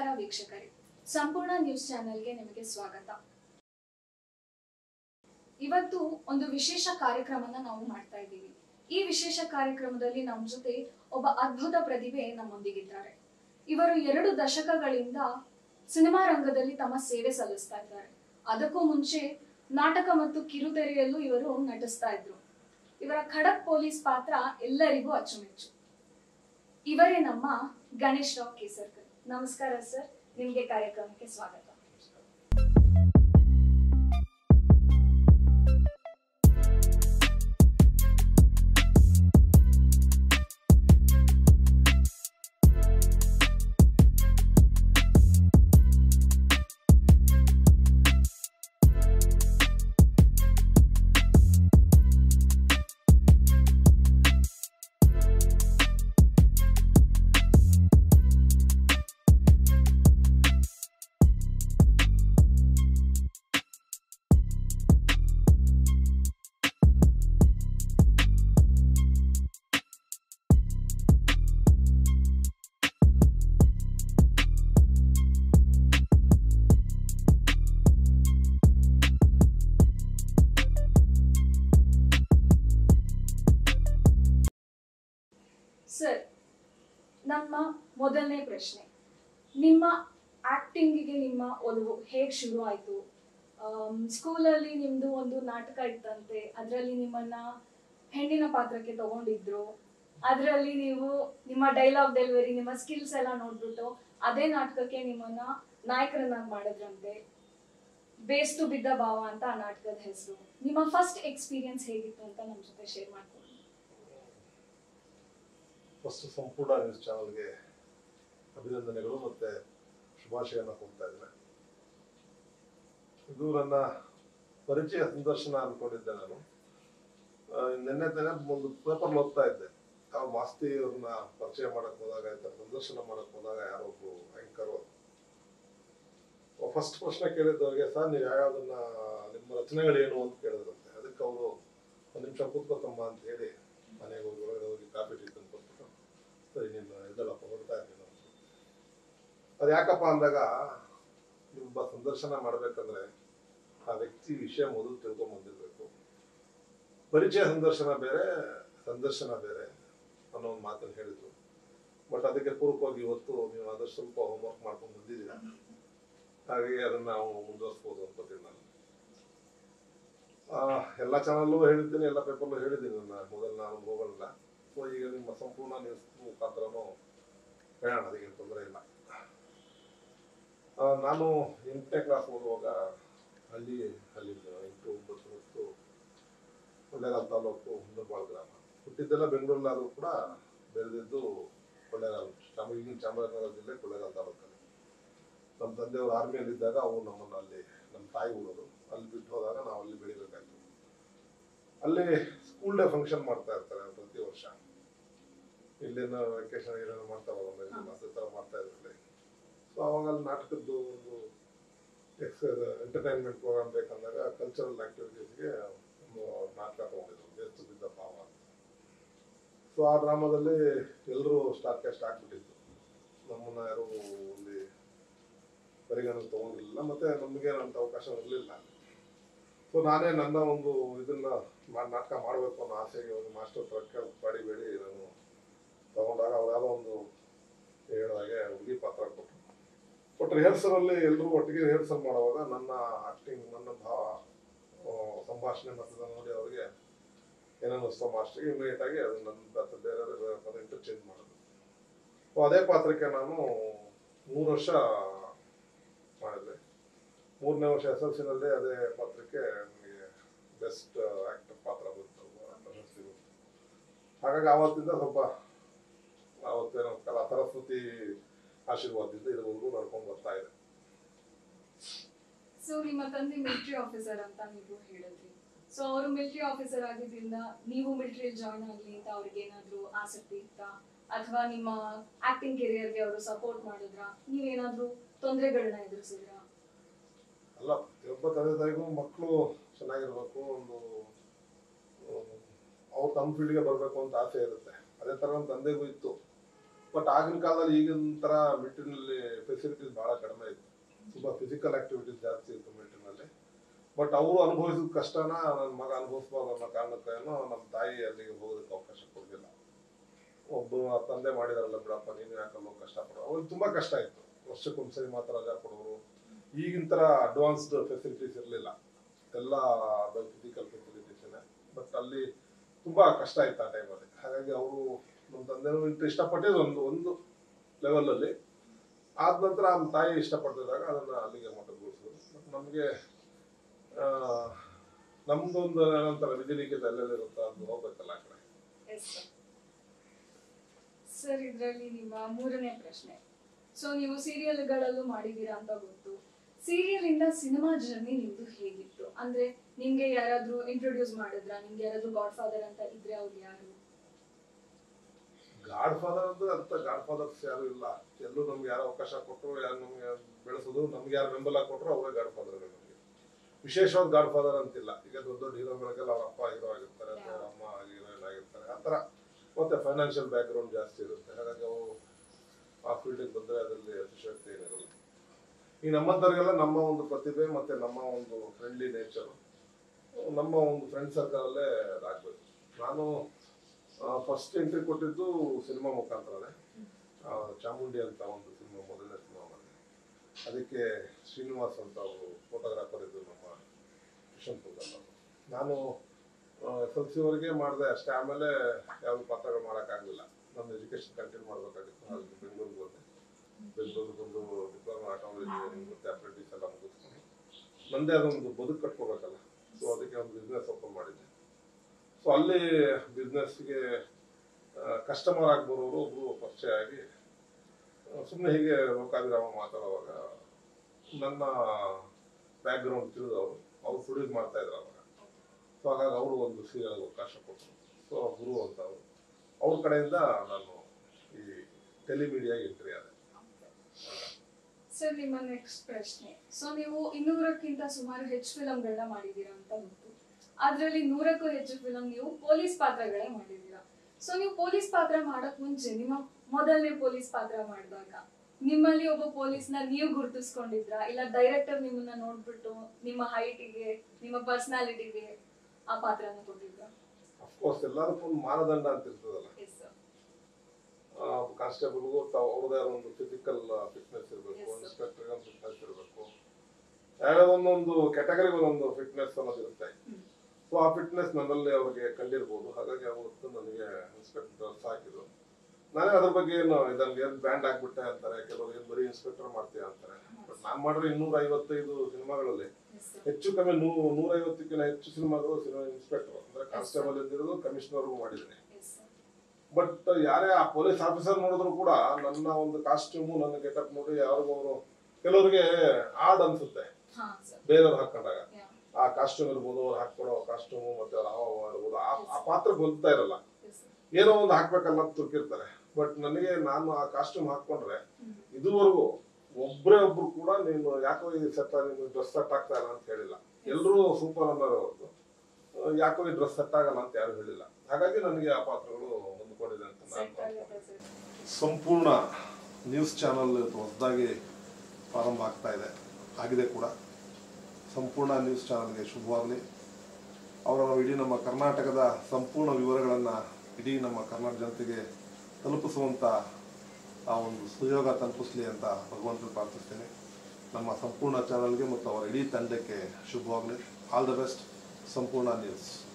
ವೀಕ್ಷಕರೇ ಸಂಪೂರ್ಣ ನ್ಯೂಸ್ ಚಾನೆಲ್ಗೆ ನಿಮಗೆ ಸ್ವಾಗತ ಇವತ್ತು ಒಂದು ವಿಶೇಷ ಕಾರ್ಯಕ್ರಮನ ನಾವು ಮಾಡ್ತಾ ಇದ್ದೀವಿ ಈ ವಿಶೇಷ ಕಾರ್ಯಕ್ರಮದಲ್ಲಿ ನಮ್ಮ ಜೊತೆ ಒಬ್ಬ ಅದ್ಭುತ ಪ್ರತಿಭೆ ನಮ್ಮೊಂದಿಗಿದ್ದಾರೆ ಇವರು ಎರಡು ದಶಕಗಳಿಂದ ಸಿನಿಮಾ ರಂಗದಲ್ಲಿ ತಮ್ಮ ಸೇವೆ ಸಲ್ಲಿಸ್ತಾ ಇದ್ದಾರೆ ಅದಕ್ಕೂ ಮುಂಚೆ ನಾಟಕ ಮತ್ತು ಕಿರುತೆರೆಯಲ್ಲೂ ಇವರು ನಟಿಸ್ತಾ ಇದ್ರು ಇವರ ಖಡಕ್ ಪೊಲೀಸ್ ಪಾತ್ರ ಎಲ್ಲರಿಗೂ ಅಚ್ಚುಮೆಚ್ಚು ಇವರೇ ನಮ್ಮ ಗಣೇಶ್ ರಾವ್ ಕೇಸರ್ಕರ್ ನಮಸ್ಕಾರ ಸರ್ ನಿಮ್ಗೆ ಕಾರ್ಯಕ್ರಮಕ್ಕೆ ಸ್ವಾಗತ ಸರ್ ನಮ್ಮ ಮೊದಲನೇ ಪ್ರಶ್ನೆ ನಿಮ್ಮ ಆಕ್ಟಿಂಗಿಗೆ ನಿಮ್ಮ ಒಲವು ಹೇಗೆ ಶುರು ಆಯ್ತು ಸ್ಕೂಲಲ್ಲಿ ನಿಮ್ದು ಒಂದು ನಾಟಕ ಇತ್ತಂತೆ ಅದರಲ್ಲಿ ನಿಮ್ಮನ್ನ ಹೆಣ್ಣಿನ ಪಾತ್ರಕ್ಕೆ ತಗೊಂಡಿದ್ರು ಅದರಲ್ಲಿ ನೀವು ನಿಮ್ಮ ಡೈಲಾಗ್ ಡೆಲಿವರಿ ನಿಮ್ಮ ಸ್ಕಿಲ್ಸ್ ಎಲ್ಲ ನೋಡ್ಬಿಟ್ಟು ಅದೇ ನಾಟಕಕ್ಕೆ ನಿಮ್ಮನ್ನ ನಾಯಕರನ್ನಾಗಿ ಮಾಡಿದ್ರಂತೆ ಬೇಸ್ತು ಬಿದ್ದ ಭಾವ ಅಂತ ಆ ನಾಟಕದ ಹೆಸರು ನಿಮ್ಮ ಫಸ್ಟ್ ಎಕ್ಸ್ಪೀರಿಯನ್ಸ್ ಹೇಗಿತ್ತು ಅಂತ ನಮ್ಮ ಜೊತೆ ಶೇರ್ ಮಾಡ್ಕೊಂಡು ಫಸ್ಟ್ ಸಂಪೂರ್ಣ ನ್ಯೂಸ್ ಚಾನಲ್ಗೆ ಅಭಿನಂದನೆಗಳು ಮತ್ತೆ ಶುಭಾಶಯನ ಕೊಡ್ತಾ ಇದ್ದೇನೆ ಇದು ನನ್ನ ಪರಿಚಯ ಸಂದರ್ಶನ ಅನ್ಕೊಂಡಿದ್ದೆ ನಾನು ಆ, ನಿನ್ನೆ ತಾನೇ ಒಂದು ಪೇಪರ್ ಓದ್ತಾ ಇದ್ದೆ ಆ ಮಾಸ್ತಿ ಅವ್ರನ್ನ ಪರಿಚಯ ಮಾಡಕ್ ಹೋದಾಗ ಆಯ್ತಾ ಸಂದರ್ಶನ ಮಾಡಕ್ ಹೋದಾಗ ಯಾರೋ ಒಬ್ರು ಆಂಕರ್ ಫಸ್ಟ್ ಪ್ರಶ್ನೆ ಕೇಳಿದ್ದವ್ರಿಗೆ ಸರ್ ನೀವು ಯಾವ್ಯಾವ್ದನ್ನ ನಿಮ್ಮ ರಚನೆಗಳೇನು ಅಂತ ಕೇಳಿದ್ರಂತೆ ಅದಕ್ಕೆ ಅವರು ಒಂದು ನಿಮಿಷ ಕೂತ್ಕೊತಮ್ಮ ಅಂತ ಹೇಳಿ ಮನೆಗೆ ಹೋಗಿ ಒಳಗಡೆ ಹೋಗಿ ಕಾಫಿ ಟೀ ತಂದು ಕೊಟ್ಬಿಟ್ಟು ಸರಿ ನೀನು ಇದೆಲ್ಲಪ್ಪ ಹೊರಡ್ತಾ ಇದ್ದೀನಿ ಅಂತ. ಅದು ಯಾಕಪ್ಪ ಅಂದಾಗ ಒಬ್ಬ ಸಂದರ್ಶನ ಮಾಡ್ಬೇಕಂದ್ರೆ ಆ ವ್ಯಕ್ತಿ ವಿಷಯ ಮೊದಲು ತಿಳ್ಕೊಂಡ್ ಬಂದಿರ್ಬೇಕು ಪರಿಚಯ ಸಂದರ್ಶನ ಬೇರೆ ಸಂದರ್ಶನ ಬೇರೆ ಅನ್ನೋ ಒಂದು ಮಾತನ್ನು ಹೇಳಿದ್ರು ಬಟ್ ಅದಕ್ಕೆ ಪೂರ್ವಕವಾಗಿ ಇವತ್ತು ನೀವು ಆದಷ್ಟು ಸ್ವಲ್ಪ ಹೋಮ್ವರ್ಕ್ ಮಾಡ್ಕೊಂಡು ಬಂದಿದ್ದೀರಾ ಹಾಗಾಗಿ ಅದನ್ನ ನಾವು ಮುಂದುವರಿಸ್ಬೋದು ಅನ್ಕೋತೀನಿ ನಾನು ಆ, ಎಲ್ಲ ಚಾನಲ್ಲೂ ಹೇಳಿದ್ದೀನಿ ಎಲ್ಲ ಪೇಪರ್ಲು ಹೇಳಿದ್ದೀನಿ ನನ್ನ ಮೊದಲ ಅನುಭವಗಳನ್ನ ಸೊ ಈಗ ನಿಮ್ಮ ಸಂಪೂರ್ಣ ನ್ಯೂಸ್ ಮುಖಾಂತರನೂ ಹೇಳೋಣ ಅದಕ್ಕೇನು ತೊಂದರೆ ಇಲ್ಲ ಆ, ನಾನು ಎಂಟನೇ ಕ್ಲಾಸ್ ಓದುವಾಗ ಹಳ್ಳಿ ಹಳ್ಳಿ ಎಂಟು ಒಂಬತ್ತು ಹತ್ತು ಕೊಳ್ಳೇಗಾಲ ತಾಲೂಕು ಹುಂದರ್ಬಾಳ್ ಗ್ರಾಮ ಹುಟ್ಟಿದ್ದೆಲ್ಲ ಬೆಂಗಳೂರಲ್ಲಾದರೂ ಕೂಡ ಬೆಳೆದಿದ್ದು ಕೊಳ್ಳೇಗಾಲ ಚಾಮ ಈಗಿನ ಚಾಮರಾಜನಗರ ಜಿಲ್ಲೆ ಕೊಳ್ಳೇಗಾಲ ತಾಲೂಕಲ್ಲಿ ನಮ್ಮ ತಂದೆಯವರು ಆರ್ಮಿಯಲ್ಲಿ ಇದ್ದಾಗ ಅವು ನಮ್ಮನ್ನು ಅಲ್ಲಿ ನಮ್ಮ ತಾಯಿ ಊರವರು ಅಲ್ಲಿ ಬಿಟ್ಟು ಹೋದಾಗ ನಾವು ಅಲ್ಲಿ ಬೆಳಿಬೇಕಾಯ್ತು ಅಲ್ಲಿ ಸ್ಕೂಲ್ ಡೇ ಫಂಕ್ಷನ್ ಮಾಡ್ತಾ ಇರ್ತಾರೆ ಪ್ರತಿ ವರ್ಷ ಇಲ್ಲೇನೋ ವೆಕೇಶನ್ ಏನೇನೋ ಮಾಡ್ತಾರೆ ಒಂದು ಮಾಸ ಥರ ಮಾಡ್ತಾ ಇದ್ರಲ್ಲಿ ಸೊ ಅವಾಗ ಅಲ್ಲಿ ನಾಟಕದ್ದು ಒಂದು ಎಕ್ಸ್ ಎಂಟರ್ಟೈನ್ಮೆಂಟ್ ಪ್ರೋಗ್ರಾಮ್ ಬೇಕಂದಾಗ ಕಲ್ಚರಲ್ ಆಕ್ಟಿವಿಟೀಸ್ಗೆ ಒಂದು ನಾಟಕ ತಗೊಂಡಿದ್ರು ಬೇಸ್ತು ಬಿದ್ದ ಭಾವ ಅಂತ ಸೊ ಆ ಡ್ರಾಮಾದಲ್ಲಿ ಎಲ್ಲರೂ ಸ್ಟಾರ್ ಕ್ಯಾಸ್ಟ್ ಆಗ್ಬಿಟ್ಟಿತ್ತು ನಮ್ಮನ್ನ ಯಾರು ಅಲ್ಲಿ ಪರಿಗಣನೆ ತಗೊಂಡಿಲ್ಲ ಮತ್ತೆ ನಮಗೆ ಅಂತ ಅವಕಾಶ ಇರಲಿಲ್ಲ ಸೊ ನಾನೇ ನನ್ನ ಒಂದು ಇದನ್ನ ಮಾ- ನಾಟಕ ಮಾಡಬೇಕು ಅನ್ನೋ ಆಸೆಗೆ ಒಂದು ಮಾಸ್ಟರ್ ಹತ್ರ ಕೇಳಿ ಪಡಿಬೇಡಿ ನಾನು ತಗೊಂಡಾಗ ಅವ್ರು ಯಾವುದೋ ಒಂದು ಹೇಳಿದಾಗೆ ಹುಡುಗಿ ಪಾತ್ರ ಕೊಟ್ಟರು ಬಟ್ ರಿಹರ್ಸಲ್ ಎಲ್ಲರೂ ಒಟ್ಟಿಗೆ ರಿಹರ್ಸಲ್ ಮಾಡುವಾಗ ನನ್ನ ಆಕ್ಟಿಂಗ್ ನನ್ನ ಭಾವ ಆ, ಸಂಭಾಷಣೆ ಮತ್ತು ನೋಡಿ ಅವರಿಗೆ ಏನನ್ನಿಸ್ತೋ ಮಾಸ್ಟರ್ಗೆ ಇಮಿಡಿಯೇಟ್ ಆಗಿ ಅದು ನನ್ನ ಪಾತ್ರ ಬೇರೆ ಬೇರೆ ಪದ ಇಂಟರ್ಚೇಂಜ್ ಮಾಡೋದು ಸೊ ಅದೇ ಪಾತ್ರಕ್ಕೆ ನಾನು ಮೂರು ವರ್ಷ ಮಾಡಿದೆ ಮೂರನೇ ವರ್ಷ ಎಸ್ ಎಲ್ ಸಿನಲ್ಲಿ ಅದೇ ಪಾತ್ರಕ್ಕೆ ನನಗೆ ಬೆಸ್ಟ್ ಆಕ್ಟರ್ ಪಾತ್ರ ಬಂತು ಪ್ರಶಸ್ತಿ ಬಂತು ಹಾಗಾಗಿ ಆವತ್ತಿಂದ ಸ್ವಲ್ಪ ಆವತ್ತೇನೋ ಕಲಾ ಸರಸ್ವತಿ ಆಶೀರ್ವಾದದಿಂದ ಇದುವರೆಗೂ ನಡ್ಕೊಂಡು ಬರ್ತಾ ಇದೆ ಸೊ ನಿಮ್ಮ ತಂದೆ ಮಿಲಿಟರಿ ಆಫೀಸರ್ ಅಂತ ನೀವು ಹೇಳಿದ್ರಿ ಸೊ ಅವರು ಮಿಲಿಟರಿ ಆಫೀಸರ್ ಆಗಿದ್ರಿಂದ ನೀವು ಮಿಲಿಟರಿ ಜಾಯ್ನ್ ಆಗ್ಲಿ ಅಂತ ಅವ್ರಿಗೆ ಏನಾದ್ರು ಆಸಕ್ತಿ ಇತ್ತಾ ಅಥವಾ ನಿಮ್ಮ ಆಕ್ಟಿಂಗ್ ಕೆರಿಯರ್ಗೆ ಅವರು ಸಪೋರ್ಟ್ ಮಾಡಿದ್ರ ನೀವೇನಾದ್ರೂ ತೊಂದರೆಗಳನ್ನ ಎದುರಿಸಿದ್ರಾ ಅಲ್ಲ ಪ್ರತಿಯೊಬ್ಬ ತಂದೆ ತಾಯಿಗೂ ಮಕ್ಕಳು ಚೆನ್ನಾಗಿರ್ಬೇಕು ಒಂದು ಅವ್ರು ತಮ್ಮ ಫೀಲ್ಡ್ಗೆ ಬರಬೇಕು ಅಂತ ಆಸೆ ಇರುತ್ತೆ ಅದೇ ಥರ ನಮ್ಮ ತಂದೆಗೂ ಇತ್ತು ಬಟ್ ಆಗಿನ ಕಾಲದಲ್ಲಿ ಈಗಿನ ಥರ ಮಿಲಿಟರಿನಲ್ಲಿ ಫೆಸಿಲಿಟೀಸ್ ಭಾಳ ಕಡಿಮೆ ಇತ್ತು ತುಂಬ ಫಿಸಿಕಲ್ ಆಕ್ಟಿವಿಟೀಸ್ ಜಾಸ್ತಿ ಇತ್ತು ಮಿಲಿಟರಿನಲ್ಲಿ ಬಟ್ ಅವರು ಅನುಭವಿಸಿದ ಕಷ್ಟನ ನನ್ನ ಮಗ ಅನುಭವಿಸ್ಬಾರ್ದು ಅನ್ನೋ ಕಾರಣಕ್ಕೇನೋ ನಮ್ಮ ತಾಯಿ ಅಲ್ಲಿಗೆ ಹೋಗೋದಕ್ಕೆ ಅವಕಾಶ ಕೊಡಲಿಲ್ಲ ಒಬ್ಬ ತಂದೆ ಮಾಡಿದಾರಲ್ಲ ಬಿಡಪ್ಪ ನೀನು ಯಾಕಲ್ಲೋ ಕಷ್ಟಪಡೋ ಅವ್ರಿಗೆ ತುಂಬ ಕಷ್ಟ ಇತ್ತು ವರ್ಷಕ್ಕೊಂದ್ಸರಿ ಮಾತ್ರ ರಜಾ ಕೊಡೋರು ಈಗಿನ ಥರ ಅಡ್ವಾನ್ಸ್ಡ್ ಫೆಸಿಲಿಟೀಸ್ ಇರಲಿಲ್ಲ ಎಲ್ಲ ಫಿಸಿಕಲ್ ಫೆಸಿಲಿಟೀಸ್ ಬಟ್ ಅಲ್ಲಿ ತುಂಬ ಕಷ್ಟ ಇತ್ತು ಆ ಟೈಮಲ್ಲಿ ಹಾಗಾಗಿ ಅವರು ನಮ್ಮ ತಂದೆನೂ ಇಂಟ್ರೆ ಇಷ್ಟಪಟ್ಟಿದ್ದು ಒಂದು ಒಂದು ಲೆವೆಲಲ್ಲಿ ಆದ ನಂತರ ನಮ್ಮ ತಾಯಿ ಇಷ್ಟಪಡ್ತಿದ್ದಾಗ ಅದನ್ನು ಅಲ್ಲಿಗೆ ಮೊಟಕುಗೊಳಿಸಿದ್ರು ಬಟ್ ನಮಗೆ ನಮ್ದೊಂದು ನಂತರ ವಿಧಿಲಿಖಿತ ಎಲ್ಲೆಲ್ಲಿರುತ್ತೋ ಅದು ಹೋಗ್ಬೇಕಲ್ಲ ಆ ಕಡೆ ಎಸ್ ಸರ್ ಇದರಲ್ಲಿ ನಿಮ್ಮ ಮೂರನೇ ಪ್ರಶ್ನೆ ಸೊ ನೀವು ಸೀರಿಯಲ್ಗಳಲ್ಲೂ ಮಾಡಿದೀರಾ ಅಂತ ಗೊತ್ತು ಸೀರಿಯಲ್ ಇಂದ ಸಿನಿಮಾ ಜರ್ನಿ ನಿಮ್ದು ಹೇಗಿತ್ತು ಅಂದ್ರೆ ನಿಮ್ಗೆ ಯಾರಾದ್ರೂ ಇಂಟ್ರೊಡ್ಯೂಸ್ ಮಾಡಿದ್ರ ನಿಮ್ಗೆ ಯಾರಾದ್ರೂ ಗಾಡ್ ಫಾದರ್ ಅಂತ ಇದ್ರೆ ಅವ್ರು ಯಾರು ಗಾಡ್ ಫಾದರ್ ಅಂದ್ರೆ ಅಂತ ಗಾಡ್ ಫಾದರ್ಸ್ ಯಾರು ಇಲ್ಲ ಎಲ್ಲೂ ನಮ್ಗೆ ಯಾರು ಅವಕಾಶ ಕೊಟ್ಟರು ಯಾರು ನಮ್ಗೆ ಬೆಳೆಸೋದು ನಮ್ಗೆ ಯಾರು ಬೆಂಬಲ ಕೊಟ್ಟರು ಅವರೇ ಗಾಡ್ ಫಾದರ್ ನಮಗೆ ವಿಶೇಷವಾದ ಗಾಡ್ ಫಾದರ್ ಅಂತಿಲ್ಲ ಈಗ ದೊಡ್ಡ ದೊಡ್ಡ ಹೀರೋಗಳಿಗೆಲ್ಲ ಅವ್ರ ಅಪ್ಪ ಹೀರೋ ಆಗಿರ್ತಾರೆ ಅಥವಾ ಅವ್ರ ಅಮ್ಮ ಹೀರೋಯಿನ್ ಆಗಿರ್ತಾರೆ ಆ ಥರ ಮತ್ತೆ ಫೈನಾನ್ಷಿಯಲ್ ಬ್ಯಾಕ್ ಗ್ರೌಂಡ್ ಜಾಸ್ತಿ ಇರುತ್ತೆ ಹಾಗಾಗಿ ಅವರು ಆ ಫೀಲ್ಡಿಗೆ ಬಂದರೆ ಅದರಲ್ಲಿ ಅತಿಶಯಕ್ತಿ ಏನಿರಲ್ಲ ಈ ನಮ್ಮಂಥವ್ರಿಗೆಲ್ಲ ನಮ್ಮ ಒಂದು ಪ್ರತಿಭೆ ಮತ್ತೆ ನಮ್ಮ ಒಂದು ಫ್ರೆಂಡ್ಲಿ ನೇಚರು ನಮ್ಮ ಒಂದು ಫ್ರೆಂಡ್ ಸರ್ಕಲಲ್ಲೇ ಅದಾಗಬೇಕು ನಾನು ಫಸ್ಟ್ ಎಂಟ್ರಿ ಕೊಟ್ಟಿದ್ದು ಸಿನಿಮಾ ಮುಖಾಂತರನೇ ಆ, ಚಾಮುಂಡಿ ಅಂತ ಒಂದು ಸಿನಿಮಾ ಮೊದಲನೇ ಸಿನಿಮಾ ಮಾಡಿದೆ ಅದಕ್ಕೆ ಶ್ರೀನಿವಾಸ್ ಅಂತ ಅವರು ಫೋಟೋಗ್ರಾಫರ್ ಇದ್ದು ನಮ್ಮ ಕಿಶನ್ಪುರದಲ್ಲಿ ಅವರು. ನಾನು ಎಸ್ ಎಲ್ ಸಿ ವರೆಗೆ ಮಾಡಿದೆ ಅಷ್ಟೇ ಆಮೇಲೆ ಯಾವುದು ಪಾತ್ರಗಳು ಮಾಡೋಕ್ಕಾಗಲಿಲ್ಲ ನನ್ನ ಎಜುಕೇಶನ್ ಕಂಟಿನ್ಯೂ ಮಾಡಬೇಕಾಗಿತ್ತು ಹಾಗಾಗಿ ಬೆಂಗಳೂರಿಗೆ ಬಂದೆ ಬೆಂಗಳೂರಿಗೆ ಬಂದು ಡಿಪ್ಲೊಮಾ ಆಟೋಮೊಬೈಲ್ ಇಂಜಿನಿಯರಿಂಗ್ ಮತ್ತೆ ಅಪ್ರೆಂಟಿಸ್ ಎಲ್ಲ ಮುಗಿಸ್ಕೊಂಡು ನಂದೇ ಅದೊಂದು ಬದುಕು ಕಟ್ಕೋಬೇಕಲ್ಲ ಸೊ ಅದಕ್ಕೆ ಒಂದು ಬಿಸ್ನೆಸ್ ಓಪನ್ ಮಾಡಿದ್ದೆ ಸೊ ಅಲ್ಲಿ ಬಿಸ್ನೆಸ್ಗೆ ಕಸ್ಟಮರ್ ಆಗಿ ಬರೋರು ಒಬ್ರು ಪರಿಚಯ ಆಗಿ ಸುಮ್ಮನೆ ಹೀಗೆ ಲೋಕಾಭಿರಾಮ ಮಾತಾಡುವಾಗ ನನ್ನ ಬ್ಯಾಕ್ಗ್ರೌಂಡ್ ತಿಳಿದವರು ಅವ್ರು ಪ್ರೊಡ್ಯೂಸ್ ಮಾಡ್ತಾ ಇದ್ರು ಅವಾಗ ಸೊ ಹಾಗಾಗಿ ಅವರು ಒಂದು ಸೀರಿಯಲ್ ಅವಕಾಶ ಕೊಟ್ಟರು ಸೊ ಗುರು ಅಂತ ಅವರು ಅವ್ರ ಕಡೆಯಿಂದ ನಾನು ಈ ಟೆಲಿಮೀಡಿಯಾಗೆ ಎಂಟ್ರಿ ಆದೆ ಸರ್ ನಿಮ್ಮ ನೆಕ್ಸ್ಟ್ ಪ್ರಶ್ನೆ ಸೊ ನೀವು ಇನ್ನೂರಕ್ಕಿಂತ ಸುಮಾರು ಹೆಚ್ಚು ಫಿಲಂಗಳನ್ನ ಮಾಡಿದೀರಾ ಅಂತ ಗೊತ್ತು ಅದ್ರಲ್ಲಿ ನೂರಕ್ಕೂ ಹೆಚ್ಚು ಫಿಲಂ ನೀವು ಪೊಲೀಸ್ ಪಾತ್ರಗಳೇ ಮಾಡಿದೀರಾ ಸೊ ನೀವು ಪೊಲೀಸ್ ಪಾತ್ರ ಮಾಡಕ್ ಮುಂಚೆ ನಿಮ್ಮ ಮೊದಲನೇ ಪೊಲೀಸ್ ಪಾತ್ರ ಮಾಡಿದಾಗ ನಿಮ್ಮಲ್ಲಿ ಒಬ್ಬ ಪೊಲೀಸ್ನ ನೀವು ಗುರುತಿಸ್ಕೊಂಡಿದ್ರ ಇಲ್ಲ ಡೈರೆಕ್ಟರ್ ನಿಮ್ಮನ್ನ ನೋಡ್ಬಿಟ್ಟು ನಿಮ್ಮ ಹೈಟಿಗೆ ನಿಮ್ಮ ಪರ್ಸನಾಲಿಟಿಗೆ ಆ ಪಾತ್ರನ ಕೊಟ್ಟಿದ್ರ ಅಫ್ಕೋರ್ಸ್ ಎಲ್ಲದಕ್ಕೂ ಒಂದು ಮಾನದಂಡ ಅಂತ ಇರ್ತದಲ್ಲ ಎಸ್ ಸರ್ ಕಾನ್ಸ್ಟೇಬಲ್ಗೂ ತಾವು ಅವ್ರದೇ ಆದ ಒಂದು ಫಿಸಿಕಲ್ ಫಿಟ್ನೆಸ್ ಇರಬೇಕು Yes, sir. ಇನ್ಸ್ಪೆಕ್ಟರ್ಗೆ ಒಂದು ಫಿಟ್ನೆಸ್ ಇರಬೇಕು ಯಾವ್ಯಾವ ಒಂದೊಂದು ಕ್ಯಾಟಗರಿಗೆ ಒಂದೊಂದು ಫಿಟ್ನೆಸ್ ಅನ್ನೋದು ಇರುತ್ತೆ ಹ್ಮ್. ಸೊ ಆ ಫಿಟ್ನೆಸ್ ನನ್ನಲ್ಲಿ ಅವ್ರಿಗೆ ಕಂಡಿರ್ಬೋದು ಹಾಗಾಗಿ ಅವತ್ತು ನನಗೆ ಇನ್ಸ್ಪೆಕ್ಟರ್ ಹಾಕಿದ್ರು ನಾನೇ ಅದ್ರ ಬಗ್ಗೆ ಏನು ಇದನ್ನ ಏನು ಬ್ರ್ಯಾಂಡ್ ಆಗ್ಬಿಟ್ಟೆ ಅಂತಾರೆ ಕೆಲವರು ಏನು ಬರೀ ಇನ್ಸ್ಪೆಕ್ಟರ್ ಮಾಡ್ತೀಯ ಅಂತಾರೆ ಬಟ್ ನಾನು ಮಾಡಿರೋ ಇನ್ನೂರ ಐವತ್ತೈದು ಸಿನಿಮಾಗಳಲ್ಲಿ ಎಸ್ ಸರ್ ಹೆಚ್ಚು ಕಮ್ಮಿ ನೂ ನೂರ ಐವತ್ತಕ್ಕಿಂತ ಹೆಚ್ಚು ಸಿನಿಮಾಗಳು ಸಿನಿಮಾ ಇನ್ಸ್ಪೆಕ್ಟರ್ ಅಂದ್ರೆ ಕಾನ್ಸ್ಟೇಬಲ್ ಇದ್ದಿರೋದು ಕಮಿಷನರ್ಗೂ ಮಾಡಿದ್ದೀನಿ ಎಸ್ ಸರ್ ಬಟ್ ಯಾರೇ ಆ ಪೊಲೀಸ್ ಆಫೀಸರ್ ನೋಡಿದ್ರು ಕೂಡ ನನ್ನ ಒಂದು ಕಾಸ್ಟ್ಯೂಮು ನನ್ನ ಗೆಟಪ್ ನೋಡಿ ಯಾರಿಗೂ ಅವರು ಕೆಲವರಿಗೆ ಆಡ್ ಅನ್ಸುತ್ತೆ ಹಾ ಸರ್ ಬೇರೆಯವ್ರು ಹಾಕೊಂಡಾಗ ಯಾ ಆ ಕಾಸ್ಟ್ಯೂಮ್ ಇರ್ಬೋದು ಅವ್ರು ಹಾಕೊಡೋ ಕಾಸ್ಟ್ಯೂಮು ಮತ್ತೆ ಅವ್ರ ಹಾವ ಇರ್ಬೋದು ಆ ಆ ಪಾತ್ರ ಗೊತ್ತಾ ಇರಲ್ಲ ಎಸ್ ಸರ್ ಏನೋ ಒಂದು ಹಾಕ್ಬೇಕಲ್ಲ ಅಂತ ತುರ್ಕಿರ್ತಾರೆ ಬಟ್ ನನಗೆ ನಾನು ಆ ಕಾಸ್ಟ್ಯೂಮ್ ಹಾಕೊಂಡ್ರೆ ಹ್ಮ್ ಇದುವರೆಗೂ ಒಬ್ಬರೇ ಒಬ್ರು ಕೂಡ ನೀನು ಯಾಕೋ ಈ ಸೆಟ್ ನಿಮ್ಗೆ ಡ್ರೆಸ್ ಸೆಟ್ ಆಗ್ತಾ ಇಲ್ಲ ಅಂತ ಹೇಳಿಲ್ಲ ಎಲ್ಲರೂ ಸೂಪರ್ ಅನ್ನೋರು ಹೊರತು ಆ, ಯಾಕೋ ಈ ಡ್ರೆಸ್ ಸೆಟ್ ಆಗಲ್ಲ ಅಂತ ಯಾರು ಹೇಳಿಲ್ಲ ಹಾಗಾಗಿ ನನಗೆ ಆ ಪಾತ್ರಗಳು ಹೊಂದ್ಕೊಂಡಿದೆ ಅಂತ ನಾನು ಸೆಟ್ ಅನ್ಕೊಂಡೆ. ಆಗುತ್ತೆ ಸರ್ ಸಂಪೂರ್ಣ ನ್ಯೂಸ್ ಚಾನಲ್ ಹೊಸದಾಗಿ ಪ್ರಾರಂಭ ಆಗ್ತಾ ಇದೆ ಆಗಿದೆ ಕೂಡ ಸಂಪೂರ್ಣ ನ್ಯೂಸ್ ಚಾನಲ್ಗೆ ಶುಭವಾಗಲಿ ಅವರ ಇಡೀ ನಮ್ಮ ಕರ್ನಾಟಕದ ಸಂಪೂರ್ಣ ವಿವರಗಳನ್ನು ಇಡೀ ನಮ್ಮ ಕರ್ನಾಟಕ ಜನತೆಗೆ ತಲುಪಿಸುವಂಥ ಆ ಒಂದು ಸುಯೋಗ ತಲುಪಿಸ್ಲಿ ಅಂತ ಭಗವಂತನ ಪ್ರಾರ್ಥಿಸ್ತೇನೆ ನಮ್ಮ ಸಂಪೂರ್ಣ ಚಾನಲ್ಗೆ ಮತ್ತು ಅವರ ಇಡೀ ತಂಡಕ್ಕೆ ಶುಭವಾಗಲಿ ಆಲ್ ದ ಬೆಸ್ಟ್ ಸಂಪೂರ್ಣ ನ್ಯೂಸ್